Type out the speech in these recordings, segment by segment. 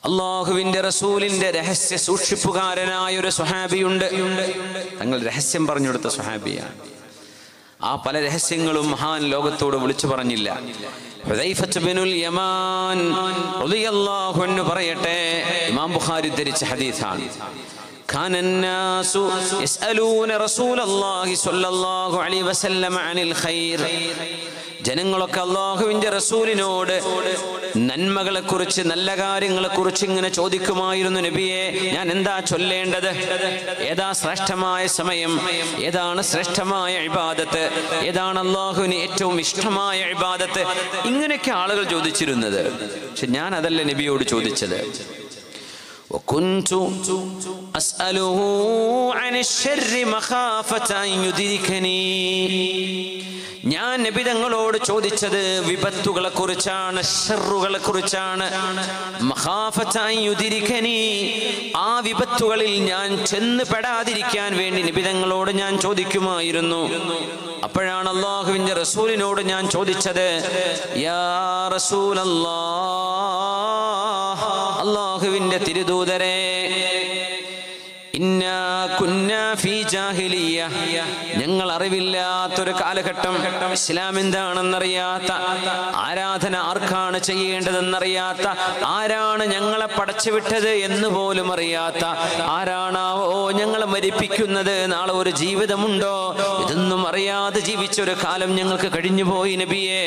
അള്ളാഹുവിന്റെ റസൂലിന്റെ രഹസ്യ സൂക്ഷിപ്പുകാരനായ ഒരു സുഹാബിയുണ്ട് തങ്ങൾ രഹസ്യം പറഞ്ഞു കൊടുത്ത സുഹാബിയാണ് ആ പല രഹസ്യങ്ങളും മഹാൻ ലോകത്തോട് വിളിച്ചു പറഞ്ഞില്ല ഹുദൈഫത്ത് ബിനുൽ യമാൻ റളിയല്ലാഹു അൻഹു പറയട്ടെ ഇമാം ബുഖാരി ധരിച്ച ഹദീസാണ് كان الناس يسألون رسول الله صلى الله عليه وسلم عن الخير ജനങ്ങളൊക്കെ അള്ളാഹുവിന്റെ റസൂലിനോട് നന്മകളെ കുറിച്ച് നല്ല കാര്യങ്ങളെ കുറിച്ച് ഇങ്ങനെ ചോദിക്കുമായിരുന്നു നബിയെ ഞാൻ എന്താ ചൊല്ലേണ്ടത് ഏതാ ശ്രേഷ്ഠമായ സമയം ഏതാണ് ശ്രേഷ്ഠമായ ഇബാദത്ത് ഏതാണ് അള്ളാഹുവിന് ഏറ്റവും ഇഷ്ടമായ ഇബാദത്ത് ഇങ്ങനെയൊക്കെ ആളുകൾ ചോദിച്ചിരുന്നത് പക്ഷെ ഞാൻ അതല്ല നബിയോട് ചോദിച്ചത് وكنت أسأله عن الشر مخافة أن يدركني ഞാൻ നബി തങ്ങളോട് ചോദിച്ചത് വിപത്തുകളെ കുറിച്ചാണ് ഷെറുകളെ കുറിച്ചാണ് മഹാഫത്തായി യുതിരിക്കനി ആ വിപത്തുകളിൽ ഞാൻ ചെന്ന് പെടാതിരിക്കാൻ വേണ്ടി നബി തങ്ങളോട് ഞാൻ ചോദിക്കുമായിരുന്നു അപ്പോഴാണ് അള്ളാഹുവിന്റെ റസൂലിനോട് ഞാൻ ചോദിച്ചത് യാ റസൂലല്ലാ അള്ളാഹുവിന്റെ തിരുദൂതരെ ഇന്നാ കുന്നാ ഫീ ജാഹിലിയ്യ. ഞങ്ങൾ അറിവില്ലാത്തൊരു കാലഘട്ടം ഇസ്ലാം എന്താണെന്നറിയാത്ത ആരാധന ആർക്കാണ് ചെയ്യേണ്ടതെന്നറിയാത്ത ആരാണ് ഞങ്ങളെ പടച്ചുവിട്ടത് എന്ന് പോലും അറിയാത്ത ആരാണാവോ ഞങ്ങളെ മരിപ്പിക്കുന്നത് നാളെ ഒരു ജീവിതമുണ്ടോ ഇതൊന്നും അറിയാതെ ജീവിച്ച ഒരു കാലം ഞങ്ങൾക്ക് കഴിഞ്ഞുപോയി നബിയേ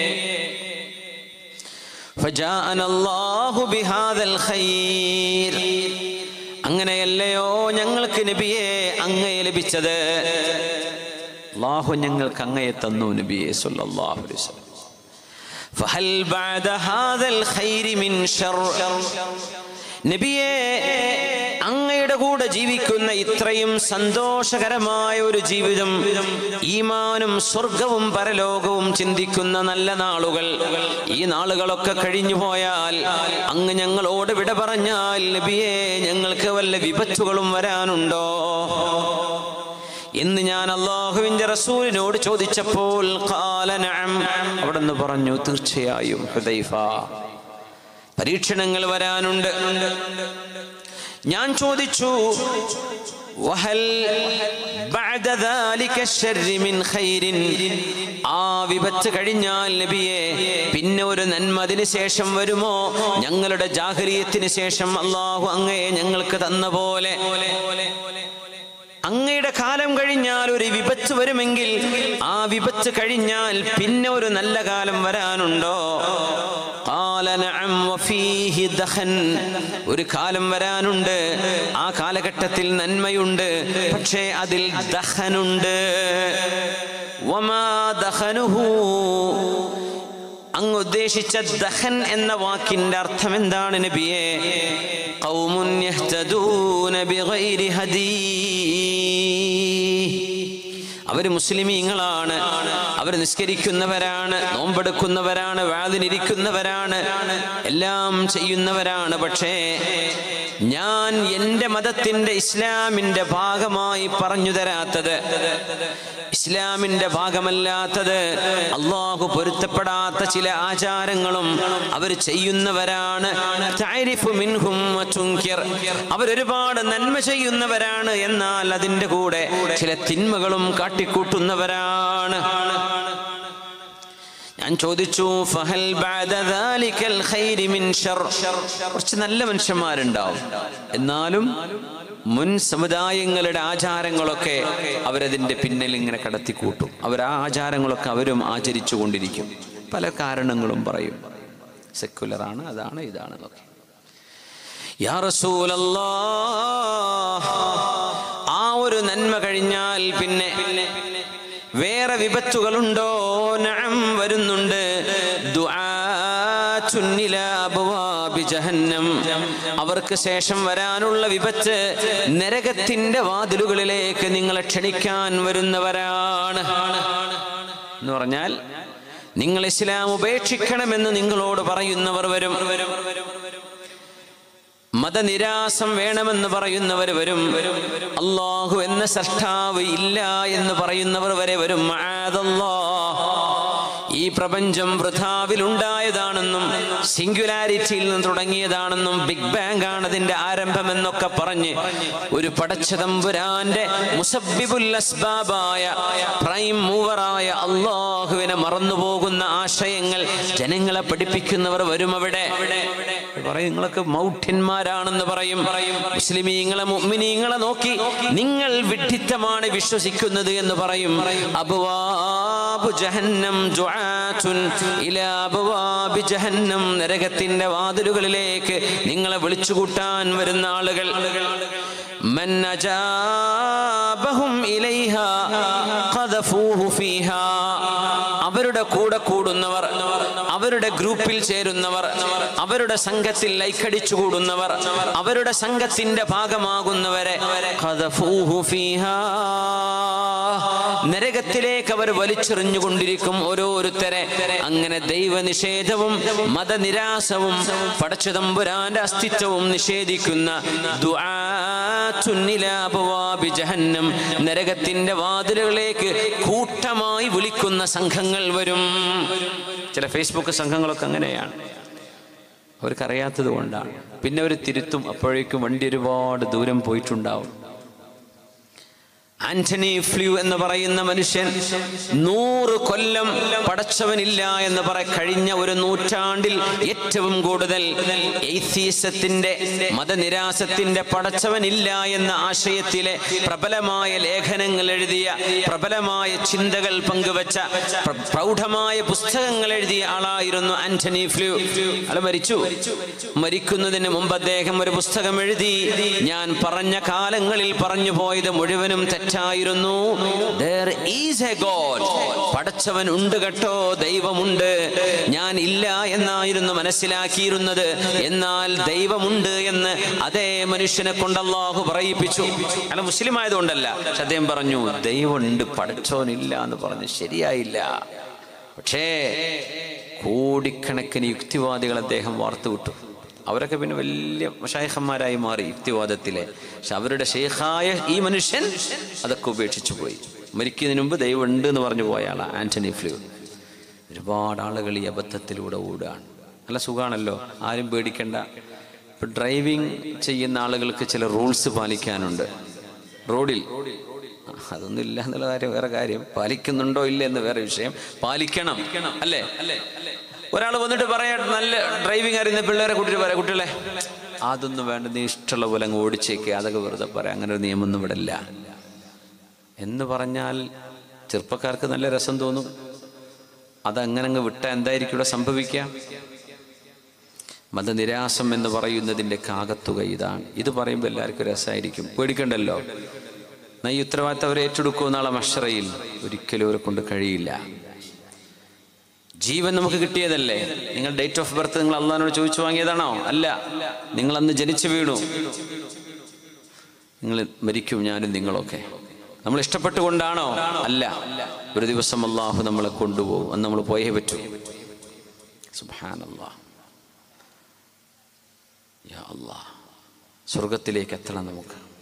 فجاءنا الله بهذا الخير അങ്ങനെയല്ലയോ ഞങ്ങൾക്ക് നബിയെ അങ്ങയെ ലഭിച്ചത് അള്ളാഹു ഞങ്ങൾക്ക് അങ്ങയെ തന്നു നബിയെ സല്ലല്ലാഹു അലൈഹി വസല്ലം فهل بعد هذا الخير من شر നബിയെ അങ്ങയുടെ കൂടെ ജീവിക്കുന്ന ഇത്രയും സന്തോഷകരമായ ഒരു ജീവിതം ഈമാനും സ്വർഗവും പരലോകവും ചിന്തിക്കുന്ന നല്ല നാളുകൾ ഈ നാളുകളൊക്കെ കഴിഞ്ഞു പോയാൽ അങ്ങ് ഞങ്ങളോട് വിട പറഞ്ഞാൽ നബിയെ ഞങ്ങൾക്ക് വല്ല വിപത്തുകളും വരാനുണ്ടോ എന്ന് ഞാൻ അള്ളാഹുവിന്റെ റസൂലിനോട് ചോദിച്ചപ്പോൾ ഖാല നഅം. അവിടുന്ന് പറഞ്ഞു തീർച്ചയായും ഹുദൈഫ പരീക്ഷണങ്ങൾ വരാനുണ്ട് ഞാൻ ചോദിച്ചു വഹൽ ബഅദ ദാലിക ശർരി മിൻ ഖൈരിൻ ആ വിപത്ത് കഴിഞ്ഞാൽ നബിയെ പിന്നെ ഒരു നന്മ അതിന് ശേഷം വരുമോ ഞങ്ങളുടെ ജാഹരിയത്തിന് ശേഷം അള്ളാഹു അങ്ങയെ ഞങ്ങൾക്ക് തന്ന പോലെ അങ്ങയുടെ കാലം കഴിഞ്ഞാൽ ഒരു വിപത്ത് വരുമെങ്കിൽ ആ വിപത്ത് കഴിഞ്ഞാൽ പിന്നെ ഒരു നല്ല കാലം വരാനുണ്ടോ قال نعم وفيه دخن ഒരു കാലം വരാനുണ്ട് ആ കാലഘട്ടത്തിൽ നന്മയുണ്ട് പക്ഷേ അതിൽ ദഹനുണ്ട് വമാ ദഹനുഹു അങ്ങ് ഉദ്ദേശിച്ച ദഹൻ എന്ന വാക്കിന്റെ അർത്ഥം എന്താണ് നബിയെ ഖൗമുൻ യഹ്തദൂന ബിഗൈരി ഹദീ അവർ മുസ്ലിമീങ്ങളാണ് അവർ നിസ്കരിക്കുന്നവരാണ് നോമ്പെടുക്കുന്നവരാണ് വാതിനിരിക്കുന്നവരാണ് എല്ലാം ചെയ്യുന്നവരാണ് പക്ഷേ ഞാൻ എൻ്റെ മതത്തിൻ്റെ ഇസ്ലാമിൻ്റെ ഭാഗമായി പറഞ്ഞു തരാത്തത് ഇസ്ലാമിന്റെ ഭാഗമല്ലാത്തത് അള്ളാഹു പൊരുത്തപ്പെടാത്ത ചില ആചാരങ്ങളും അവർ ചെയ്യുന്നവരാണ് തഅരിഫു മിൻഹും വതുൻകിർ. അവരൊരുപാട് നന്മ ചെയ്യുന്നവരാണ് എന്നാൽ അതിൻ്റെ കൂടെ ചില തിന്മകളും കാട്ടിക്കൂട്ടുന്നവരാണ് ഞാൻ ചോദിച്ചു ഫഹൽ ബഅദ ദാലികൽ ഖൈരി മിൻ ഷർ കുറച്ച് നല്ല മനുഷ്യന്മാരുണ്ടാവും എന്നാലും മുൻ സമുദായങ്ങളുടെ ആചാരങ്ങളൊക്കെ അവരതിൻ്റെ പിന്നിൽ ഇങ്ങനെ കടത്തിക്കൂട്ടും അവർ ആ ആചാരങ്ങളൊക്കെ അവരും ആചരിച്ചു കൊണ്ടിരിക്കും പല കാരണങ്ങളും പറയും സെക്കുലറാണ് അതാണ് ഇതാണ് എന്നൊക്കെ യാ റസൂലല്ലാ ആ ഒരു നന്മ കഴിഞ്ഞാൽ പിന്നെ വേറെ വിപത്തുകളുണ്ടോ നഅം വരുന്നുണ്ട് ദുആത്തുൻ ഇലാ അബ്വാബി ജഹന്നം അവർക്ക് ശേഷം വരാനുള്ള വിപത്ത് നരകത്തിന്റെ വാതിലുകളിലേക്ക് നിങ്ങളെ ക്ഷണിക്കാൻ വരുന്നവരാണ് എന്ന് പറഞ്ഞാൽ നിങ്ങൾ ഇസ്ലാം ഉപേക്ഷിക്കണമെന്ന് നിങ്ങളോട് പറയുന്നവർ വരും മതനിരാസം വേണമെന്ന് പറയുന്നവർ വരും അള്ളാഹു എന്ന സൃഷ്ടാവ് ഇല്ല എന്ന് പറയുന്നവർ വരെ വരും മആദല്ലാ. ഈ പ്രപഞ്ചം വൃഥാവിലുണ്ടായതാണെന്നും സിംഗുലാരിറ്റിയിൽ നിന്ന് തുടങ്ങിയതാണെന്നും ബിഗ് ബാങ് ആണ് അതിന്റെ ആരംഭമെന്നൊക്കെ പറഞ്ഞ് ഒരു പടച്ചതമ്പുരാന്റെ മുസബിബുൽ അസ്ബാബായ പ്രൈം മൂവറായ അള്ളാഹുവിനെ മറന്നുപോകുന്ന ആശയങ്ങൾ ജനങ്ങളെ പഠിപ്പിക്കുന്നവർ വരും അവിടെ പറയും നിങ്ങളൊക്കെ മൗഢ്യന്മാരാണെന്ന് പറയും മുസ്ലിമീങ്ങളെ മുഅ്മിനീങ്ങളെ നോക്കി നിങ്ങൾ വിഡ്ഢിത്തമാണ് വിശ്വസിക്കുന്നത് എന്ന് പറയും അബ്വാബു ജഹന്നം ദുആത്തുൻ ഇലാ അബ്വാബി ജഹന്നം നരകത്തിന്റെ വാതിലുകളിലേക്ക് നിങ്ങളെ വിളിച്ചുകൂട്ടാൻ വരുന്ന ആളുകൾ من أجابهم إليها قذفوه فيها അവരുടെ കൂടെ കൂടുന്നവർ അവരുടെ ഗ്രൂപ്പിൽ ചേരുന്നവർ അവരുടെ സംഘത്തിൽ ലൈക്കടിച്ചു കൂടുന്നവർ അവരുടെ സംഘത്തിന്റെ ഭാഗമാകുന്നവരെ ഖദഫൂഹു ഫീഹാ. നരകത്തിലേക്ക് അവർ വലിച്ചെറിഞ്ഞുകൊണ്ടിരിക്കും ഓരോരുത്തരെ അങ്ങനെ ദൈവനിഷേധവും മതനിരാസവും പടച്ചുതമ്പുരാന്റെ അസ്തിത്വവും നിഷേധിക്കുന്ന ദുആത്തുൻ ഇലാ അബ്വാബി ജഹന്നം നരകത്തിന്റെ വാതിലുകളിലേക്ക് കൂട്ടമായി വിളിക്കുന്ന സംഘങ്ങൾ വരും ചില ഫേസ്ബുക്ക് സംഘങ്ങളൊക്കെ അങ്ങനെയാണ് അവർക്കറിയാത്തത് കൊണ്ടാണ് പിന്നെ അവർ തിരുത്തും അപ്പോഴേക്കും വണ്ടി ഒരുപാട് ദൂരം പോയിട്ടുണ്ടാവും ആന്റണി ഫ്ലൂ എന്ന് പറയുന്ന മനുഷ്യൻ നൂറ് കൊല്ലം പടച്ചവനില്ല എന്ന് പറ കഴിഞ്ഞ ഒരു നൂറ്റാണ്ടിൽ ഏറ്റവും കൂടുതൽ എയ്ത്തീസത്തിന്റെ മതനിരാസത്തിന്റെ പടച്ചവനില്ല എന്ന ആശയത്തിലെ പ്രബലമായ ലേഖനങ്ങൾ എഴുതിയ പ്രബലമായ ചിന്തകൾ പങ്കുവച്ച പ്ര- പ്രൗഢമായ പുസ്തകങ്ങൾ എഴുതിയ ആളായിരുന്നു ആന്റണി ഫ്ലൂ അയാൾ മരിച്ചു മരിക്കുന്നതിന് മുമ്പ് അദ്ദേഹം ഒരു പുസ്തകം എഴുതി ഞാൻ പറഞ്ഞ കാലങ്ങളിൽ പറഞ്ഞു പോയത് മുഴുവനും തെറ്റായിരുന്നു There is a God. പടച്ചവൻ ഉണ്ട് കേട്ടോ ദൈവമുണ്ട് ഞാൻ ഇല്ല എന്നായിരുന്നു മനസ്സിലാക്കിയിരുന്നത് എന്നാൽ ദൈവമുണ്ട് എന്ന് അതേ മനുഷ്യനെ കൊണ്ട് അള്ളാഹു പറയിപ്പിച്ചു അല്ല മുസ്ലിം ആയതുകൊണ്ടല്ല പക്ഷെ അദ്ദേഹം പറഞ്ഞു ദൈവമുണ്ട് പടച്ചവനില്ല എന്ന് പറഞ്ഞു ശരിയായില്ല പക്ഷേ കോടിക്കണക്കിന് യുക്തിവാദികൾ അദ്ദേഹം വാർത്തുവിട്ടു അവരൊക്കെ പിന്നെ വലിയ ഷൈഖന്മാരായി മാറി യുക്തിവാദത്തിലെ പക്ഷെ അവരുടെ ഷെയ്ഖായ ഈ മനുഷ്യൻ അതൊക്കെ ഉപേക്ഷിച്ചു പോയി മരിക്കുന്നതിന് മുമ്പ് ദൈവം ഉണ്ട് എന്ന് പറഞ്ഞു പോയ ആളാണ് ആന്റണി ഫ്ലൂ ഒരുപാട് ആളുകൾ ഈ അബദ്ധത്തിലൂടെ ഓടുകയാണ് നല്ല സുഖാണല്ലോ ആരും പേടിക്കണ്ട ഇപ്പൊ ഡ്രൈവിംഗ് ചെയ്യുന്ന ആളുകൾക്ക് ചില റൂൾസ് പാലിക്കാനുണ്ട് റോഡിൽ അതൊന്നും ഇല്ല എന്നുള്ള കാര്യം വേറെ കാര്യം പാലിക്കുന്നുണ്ടോ ഇല്ല എന്ന് വേറെ വിഷയം പാലിക്കണം അല്ലേ ഒരാൾ വന്നിട്ട് പറയാ നല്ല ഡ്രൈവിംഗ് അറിയുന്ന പിള്ളേരെ കൂട്ടിട്ട് പറയാം കുട്ടികളെ അതൊന്നും വേണ്ട നീ ഇഷ്ടമുള്ള പോലെ അങ്ങ് ഓടിച്ചേക്ക് അതൊക്കെ വെറുതെ പറയാം അങ്ങനെ ഒരു നിയമമൊന്നും ഇവിടെ ഇല്ല എന്ന് പറഞ്ഞാൽ ചെറുപ്പക്കാർക്ക് നല്ല രസം തോന്നും അതങ്ങനെ അങ്ങ് വിട്ടാൽ എന്തായിരിക്കും ഇവിടെ സംഭവിക്കുക മതനിരാസം എന്ന് പറയുന്നതിൻ്റെ കാകത്തുക ഇതാണ് ഇത് പറയുമ്പോൾ എല്ലാവർക്കും രസമായിരിക്കും പേടിക്കണ്ടല്ലോ എന്നാ ഈ ഉത്തരവാദിത്തം അവരെ ഏറ്റെടുക്കുമോ നാളെ മഷറയിൽ ഒരിക്കലും അവരെ കൊണ്ട് കഴിയില്ല ജീവൻ നമുക്ക് കിട്ടിയതല്ലേ നിങ്ങൾ ഡേറ്റ് ഓഫ് ബർത്ത് നിങ്ങൾ അള്ളഹാനോട് ചോദിച്ചു വാങ്ങിയതാണോ അല്ല നിങ്ങൾ അന്ന് ജനിച്ചു വീണു നിങ്ങൾ മരിക്കും ഞാനും നിങ്ങളൊക്കെ നമ്മൾ ഇഷ്ടപ്പെട്ടുകൊണ്ടാണോ അല്ല ഒരു ദിവസം അള്ളാഹു നമ്മളെ കൊണ്ടുപോകും അന്ന് നമ്മൾ പോയേ പറ്റൂ സുബാനല്ലാ യാ അല്ലാ സ്വർഗത്തിലേക്ക് എത്തണം നമുക്ക്